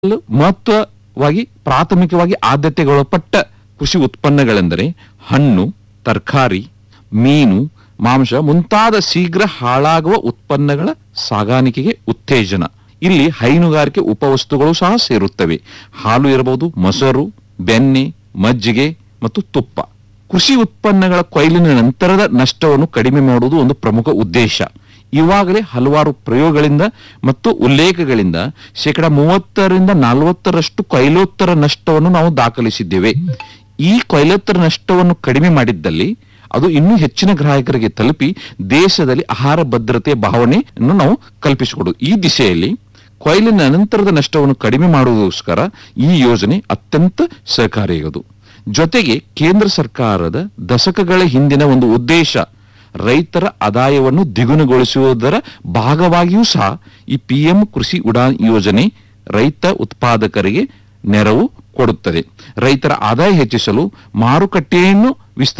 ಮಹತ್ವವಾಗಿ ಪ್ರಾಥಮಿಕವಾಗಿ ಆದ್ಯತೆಗೊಳಪಟ್ಟ ಕೃಷಿ ಉತ್ಪನ್ನಗಳೆಂದರೆ ಹಣ್ಣು ತರಕಾರಿ ಮೀನು ಮಾಂಸ ಮುಂತಾದ ಶೀಘ್ರ ಹಾಳಾಗುವ ಉತ್ಪನ್ನಗಳ ಸಾಗಾಣಿಕೆಗೆ ಉತ್ತೇಜನ ಇಲ್ಲಿ ಹೈನುಗಾರಿಕೆ ಉಪವಸ್ತುಗಳು ಸಹ ಸೇರುತ್ತವೆ ಹಾಲು ಇರಬಹುದು ಮೊಸರು ಬೆಣ್ಣೆ ಮಜ್ಜಿಗೆ ಮತ್ತು ತುಪ್ಪ ಕೃಷಿ ಉತ್ಪನ್ನಗಳ ಕೊಯ್ಲಿನ ನಂತರದ ನಷ್ಟವನ್ನು ಕಡಿಮೆ ಮಾಡುವುದು ಒಂದು ಪ್ರಮುಖ ಉದ್ದೇಶ ಇವಾಗಲೇ ಹಲವಾರು ಪ್ರಯೋಗಗಳಿಂದ ಮತ್ತು ಉಲ್ಲೇಖಗಳಿಂದ ಶೇಕಡ ಮೂವತ್ತರಿಂದ ನಲವತ್ತರಷ್ಟು ಕೊಯ್ಲೋತ್ತರ ನಷ್ಟವನ್ನು ನಾವು ದಾಖಲಿಸಿದ್ದೇವೆ ಈ ಕೊಯ್ಲೋತ್ತರ ನಷ್ಟವನ್ನು ಕಡಿಮೆ ಮಾಡಿದ್ದಲ್ಲಿ ಅದು ಇನ್ನೂ ಹೆಚ್ಚಿನ ಗ್ರಾಹಕರಿಗೆ ತಲುಪಿ ದೇಶದಲ್ಲಿ ಆಹಾರ ಭದ್ರತೆಯ ಭಾವನೆಯನ್ನು ನಾವು ಕಲ್ಪಿಸಿಕೊಡುವುದು ಈ ದಿಶೆಯಲ್ಲಿ ಕೊಯ್ಲಿನ ನಂತರದ ನಷ್ಟವನ್ನು ಕಡಿಮೆ ಮಾಡುವುದಕ್ಕೋಸ್ಕರ ಈ ಯೋಜನೆ ಅತ್ಯಂತ ಸಹಕಾರಿಯಾಗುವುದು ಜೊತೆಗೆ ಕೇಂದ್ರ ಸರ್ಕಾರದ ದಶಕಗಳ ಹಿಂದಿನ ಒಂದು ಉದ್ದೇಶ ರೈತರ ಆದಾಯವನ್ನು ದ್ವಿಗುಣಗೊಳಿಸುವುದರ ಭಾಗವಾಗಿಯೂ ಸಹ ಈ ಪಿಎಂ ಕೃಷಿ ಉಡಾನ್ ಯೋಜನೆ ರೈತ ಉತ್ಪಾದಕರಿಗೆ ನೆರವು ಕೊಡುತ್ತದೆ ರೈತರ ಆದಾಯ ಹೆಚ್ಚಿಸಲು ಮಾರುಕಟ್ಟೆಯನ್ನು ವಿಸ್ತರಿಸಲು